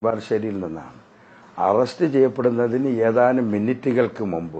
ബാർശ്ശേരിയിൽ നിന്നാണ് അറസ്റ്റ് ചെയ്യപ്പെടുന്നതിന് ഏതാനും മിനിറ്റുകൾക്ക് മുമ്പ്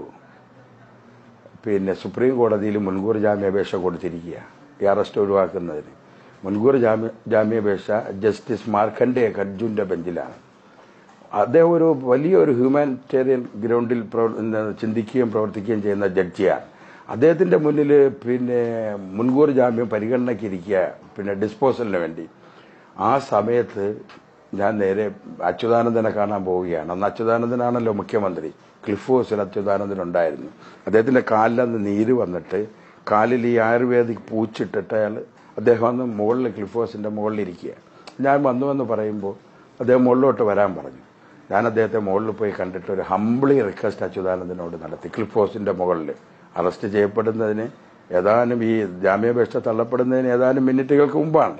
പിന്നെ സുപ്രീം കോടതിയിൽ മുൻകൂർ ജാമ്യാപേക്ഷ കൊടുത്തിരിക്കുക ഈ അറസ്റ്റ് ഒഴിവാക്കുന്നതിന് മുൻകൂർ ജാമ്യ ജാമ്യാപേക്ഷ ജസ്റ്റിസ് മാർക്കണ്ഡേ കർജുന്റെ ബെഞ്ചിലാണ് അദ്ദേഹം ഒരു വലിയൊരു ഹ്യൂമാനിറ്റേറിയൻ ഗ്രൗണ്ടിൽ പ്രവർ- എന്താ, ചിന്തിക്കുകയും പ്രവർത്തിക്കുകയും ചെയ്യുന്ന ജഡ്ജിയാണ് അദ്ദേഹത്തിന്റെ മുന്നിൽ പിന്നെ മുൻകൂർ ജാമ്യം പരിഗണനയ്ക്കിരിക്കുക പിന്നെ ഡിസ്പോസലിന് വേണ്ടി ആ സമയത്ത് ഞാൻ നേരെ അച്യുതാനന്ദനെ കാണാൻ പോവുകയാണ് അന്ന് അച്യുതാനന്ദനാണല്ലോ മുഖ്യമന്ത്രി ക്ലിഫ് ഹൗസിൽ അച്യുതാനന്ദൻ ഉണ്ടായിരുന്നു അദ്ദേഹത്തിന്റെ കാലിലന്ന് നീര് വന്നിട്ട് കാലിൽ ഈ ആയുർവേദിക് പൂച്ചിട്ടിട്ട് അയാൾ അദ്ദേഹം അന്ന് മുകളിൽ ക്ലിഫ് ഹൗസിന്റെ മുകളിൽ ഇരിക്കുക ഞാൻ വന്നു എന്ന് പറയുമ്പോൾ അദ്ദേഹം മുകളിലോട്ട് വരാൻ പറഞ്ഞു ഞാൻ അദ്ദേഹത്തെ മുകളിൽ പോയി കണ്ടിട്ട് ഒരു ഹംബ്ലി റിക്വസ്റ്റ് അച്യുതാനന്ദനോട് നടത്തി ക്ലിഫ് ഹൗസിന്റെ മുകളിൽ അറസ്റ്റ് ചെയ്യപ്പെടുന്നതിന് ഏതാനും ഈ ജാമ്യാപേക്ഷ തള്ളപ്പെടുന്നതിന് ഏതാനും മിനിറ്റുകൾക്ക് മുമ്പാണ്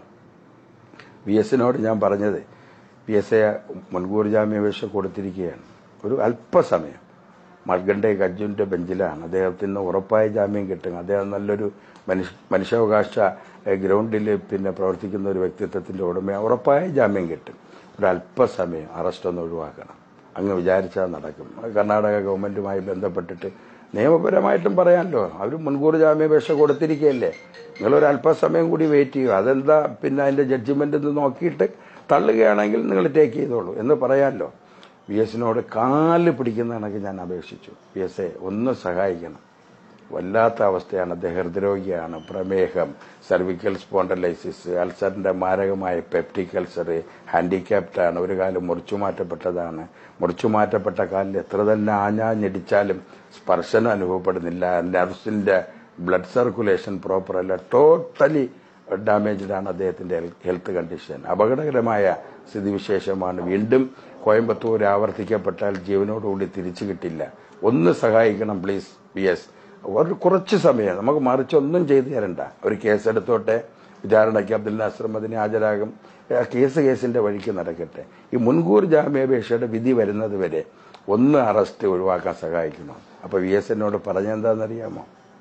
വി എസിനോട് ഞാൻ പറഞ്ഞത് വി എസ് എ മുൻകൂർ ജാമ്യാപേക്ഷ കൊടുത്തിരിക്കുകയാണ് ഒരു അല്പസമയം മർഗണ്ഡെ ഗജ്ജുവിന്റെ ബെഞ്ചിലാണ് അദ്ദേഹത്തിന് ഉറപ്പായ ജാമ്യം കിട്ടും അദ്ദേഹം നല്ലൊരു മനുഷ്യ മനുഷ്യാവകാശ എഹ്, ഗ്രൗണ്ടിൽ പിന്നെ പ്രവർത്തിക്കുന്ന ഒരു വ്യക്തിത്വത്തിന്റെ ഉടമ ഉറപ്പായ ജാമ്യം കിട്ടും ഒരു അല്പസമയം അറസ്റ്റ് ഒന്ന് ഒഴിവാക്കണം അങ്ങ് വിചാരിച്ചാൽ നടക്കും അത് കർണാടക ഗവൺമെന്റുമായി ബന്ധപ്പെട്ടിട്ട് നിയമപരമായിട്ടും പറയാമല്ലോ അവർ മുൻകൂർ ജാമ്യാപേക്ഷ കൊടുത്തിരിക്കുകയല്ലേ നിങ്ങളൊരു അല്പസമയം കൂടി വെയിറ്റ് ചെയ്യുക അതെന്താ പിന്നെ അതിന്റെ ജഡ്ജിമെന്റ് ഒന്ന് നോക്കിയിട്ട് തള്ളുകയാണെങ്കിൽ നിങ്ങൾ ടേക്ക് ചെയ്തോളൂ എന്ന് പറയാമല്ലോ വി എസിനോട് കാല് പിടിക്കുന്ന കണക്ക് ഞാൻ അപേക്ഷിച്ചു വി എസ് എ ഒന്ന് സഹായിക്കണം വല്ലാത്ത അവസ്ഥയാണ് അദ്ദേഹം ഹൃദ്രോഗിയാണ് പ്രമേഹം സർവിക്കൽ സ്പോണ്ടലൈസിസ് അൾസറിന്റെ മാരകമായ പെപ്റ്റിക് അൾസർ ഹാൻഡിക്യാപ്ഡ് ആണ് ഒരു കാലം മുറിച്ചു മാറ്റപ്പെട്ടതാണ് മുറിച്ചു മാറ്റപ്പെട്ട കാലിൽ എത്ര തന്നെ ആഞ്ഞാഞ്ഞിടിച്ചാലും സ്പർശനം അനുഭവപ്പെടുന്നില്ല നർവ്സിന്റെ ബ്ലഡ് സർക്കുലേഷൻ പ്രോപ്പർ അല്ല ടോട്ടലി ഡാമേജ്ഡ് ആണ് അദ്ദേഹത്തിന്റെ ഹെൽത്ത് കണ്ടീഷൻ അപകടകരമായ സ്ഥിതിവിശേഷമാണ് വീണ്ടും കോയമ്പത്തൂർ ആവർത്തിക്കപ്പെട്ടാൽ ജീവനോടുകൂടി തിരിച്ചു കിട്ടില്ല ഒന്ന് സഹായിക്കണം പ്ലീസ് പി എസ് ഒരു കുറച്ച് സമയം നമുക്ക് മറിച്ചൊന്നും ചെയ്തു തരണ്ട ഒരു കേസെടുത്തോട്ടെ വിചാരണയ്ക്ക് അബ്ദുൽ നാസർ മദിനി ഹാജരാകും ആ കേസ് കേസിന്റെ വഴിക്ക് നടക്കട്ടെ ഈ മുൻകൂർ ജാമ്യാപേക്ഷയുടെ വിധി വരുന്നത് വരെ ഒന്ന് അറസ്റ്റ് ഒഴിവാക്കാൻ സഹായിക്കണം അപ്പൊ വി എസ് എന്നോട് പറഞ്ഞെന്താണെന്നറിയാമോ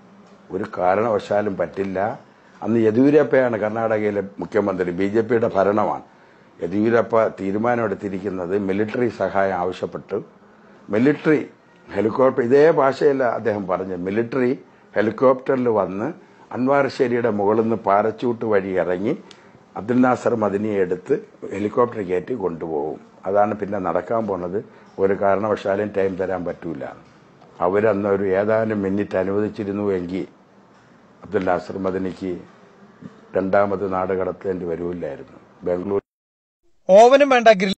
ഒരു കാരണവശാലും പറ്റില്ല അന്ന് യെദ്യൂരപ്പയാണ് കർണാടകയിലെ മുഖ്യമന്ത്രി ബി ജെ പിയുടെ ഭരണമാണ് യെദ്യൂരപ്പ തീരുമാനമെടുത്തിരിക്കുന്നത് മിലിറ്ററി സഹായം ആവശ്യപ്പെട്ടു മിലിറ്ററി ഹെലികോപ്റ്റർ ഇതേ ഭാഷയല്ല അദ്ദേഹം പറഞ്ഞു മിലിറ്ററി ഹെലികോപ്റ്ററിൽ വന്ന് അൻവാർശ്ശേരിയുടെ മുകളിൽ നിന്ന് പാരച്ചൂട്ട് വഴി ഇറങ്ങി അബ്ദുൽ നാസർ മദിനിയെ എടുത്ത് ഹെലികോപ്റ്റർ കയറ്റി കൊണ്ടുപോകും അതാണ് പിന്നെ നടക്കാൻ പോണത് ഒരു കാരണവശാലും ടൈം തരാൻ പറ്റൂല അവരന്ന് ഒരു ഏതാനും മിനിറ്റ് അനുവദിച്ചിരുന്നു എങ്കിൽ അബ്ദുൽ നാസർ മദനിക്ക് രണ്ടാമത് നാട് കടത്തേണ്ടി വരൂല്ലായിരുന്നു ബാംഗ്ലൂർ ഓവനും വേണ്ട ഗ്രിൽ